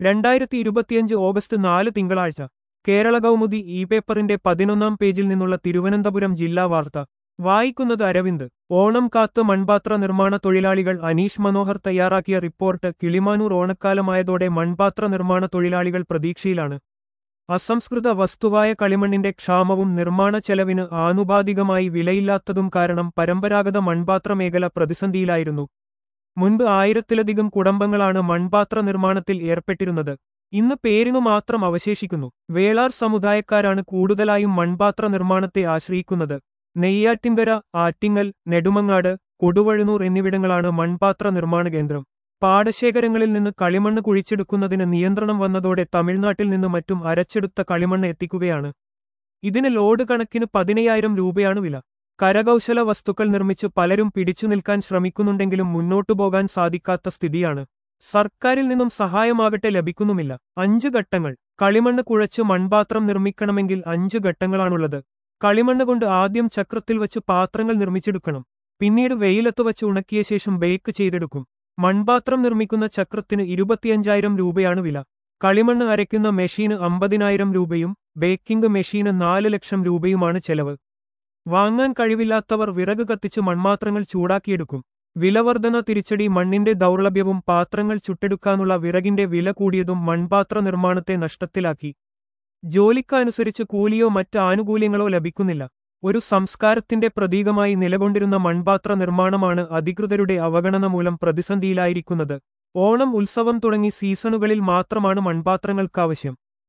രണ്ടായിരത്തി ഇരുപത്തിയഞ്ച് ഓഗസ്റ്റ് നാല് തിങ്കളാഴ്ച കേരള കൗമുദി ഇ പേപ്പറിന്റെ പതിനൊന്നാം പേജിൽ നിന്നുള്ള തിരുവനന്തപുരം ജില്ലാ വാർത്ത വായിക്കുന്നത് അരവിന്ദ് ഓണം കാത്ത് മൺപാത്ര നിർമ്മാണ തൊഴിലാളികൾ അനീഷ് മനോഹർ തയ്യാറാക്കിയ റിപ്പോർട്ട് കിളിമാനൂർ ഓണക്കാലമായതോടെ മൺപാത്ര നിർമ്മാണ തൊഴിലാളികൾ പ്രതീക്ഷയിലാണ് അസംസ്കൃത വസ്തുവായ കളിമണ്ണിന്റെ ക്ഷാമവും നിർമ്മാണ ചെലവിന് ആനുപാതികമായി വിലയില്ലാത്തതും കാരണം പരമ്പരാഗത മൺപാത്ര മേഖല പ്രതിസന്ധിയിലായിരുന്നു മുൻപ് ആയിരത്തിലധികം കുടുംബങ്ങളാണ് മൺപാത്ര നിർമ്മാണത്തിൽ ഏർപ്പെട്ടിരുന്നത് ഇന്ന് പേരിനു മാത്രം അവശേഷിക്കുന്നു വേളാർ സമുദായക്കാരാണ് കൂടുതലായും മൺപാത്ര നിർമ്മാണത്തെ ആശ്രയിക്കുന്നത് നെയ്യാറ്റിൻകര ആറ്റിങ്ങൽ നെടുമങ്ങാട് കൊടുവഴുന്നൂർ എന്നിവിടങ്ങളാണ് മൺപാത്ര നിർമ്മാണ കേന്ദ്രം പാടശേഖരങ്ങളിൽ നിന്ന് കളിമണ്ണ് കുഴിച്ചെടുക്കുന്നതിന് നിയന്ത്രണം വന്നതോടെ തമിഴ്നാട്ടിൽ നിന്ന് മറ്റും അരച്ചെടുത്ത കളിമണ്ണ് എത്തിക്കുകയാണ് ഇതിന് ലോഡ് കണക്കിന് പതിനയ്യായിരം രൂപയാണ് വില കരകൗശല വസ്തുക്കൾ നിർമ്മിച്ച് പലരും പിടിച്ചു നിൽക്കാൻ ശ്രമിക്കുന്നുണ്ടെങ്കിലും മുന്നോട്ടു പോകാൻ സാധിക്കാത്ത സ്ഥിതിയാണ് സർക്കാരിൽ നിന്നും സഹായമാകട്ടെ ലഭിക്കുന്നുമില്ല അഞ്ച് ഘട്ടങ്ങൾ കളിമണ്ണ് കുഴച്ച് മൺപാത്രം നിർമ്മിക്കണമെങ്കിൽ അഞ്ച് ഘട്ടങ്ങളാണുള്ളത് കളിമണ്ണ് കൊണ്ട് ആദ്യം ചക്രത്തിൽ വച്ച് പാത്രങ്ങൾ നിർമ്മിച്ചെടുക്കണം പിന്നീട് വെയിലത്ത് വച്ച് ഉണക്കിയ ശേഷം ബേക്ക് ചെയ്തെടുക്കും മൺപാത്രം നിർമ്മിക്കുന്ന ചക്രത്തിന് ഇരുപത്തിയഞ്ചായിരം രൂപയാണ് വില കളിമണ്ണ് അരയ്ക്കുന്ന മെഷീന് അമ്പതിനായിരം രൂപയും ബേക്കിംഗ് മെഷീന് നാല് ലക്ഷം രൂപയുമാണ് ചെലവ് വാങ്ങാൻ കഴിവില്ലാത്തവർ വിറക് കത്തിച്ച് മൺപാത്രങ്ങൾ ചൂടാക്കിയെടുക്കും വിലവർധന തിരിച്ചടി മണ്ണിന്റെ ദൗർലഭ്യവും പാത്രങ്ങൾ ചുട്ടെടുക്കാനുള്ള വിറകിന്റെ വില കൂടിയതും മൺപാത്ര നിർമ്മാണത്തെ നഷ്ടത്തിലാക്കി ജോലിക്കനുസരിച്ച് കൂലിയോ മറ്റ് ആനുകൂല്യങ്ങളോ ലഭിക്കുന്നില്ല ഒരു സംസ്കാരത്തിന്റെ പ്രതീകമായി നിലകൊണ്ടിരുന്ന മൺപാത്ര നിർമ്മാണമാണ് അധികൃതരുടെ അവഗണന മൂലം പ്രതിസന്ധിയിലായിരിക്കുന്നത് ഓണം ഉത്സവം തുടങ്ങി സീസണുകളിൽ മാത്രമാണ് മൺപാത്രങ്ങൾക്കാവശ്യം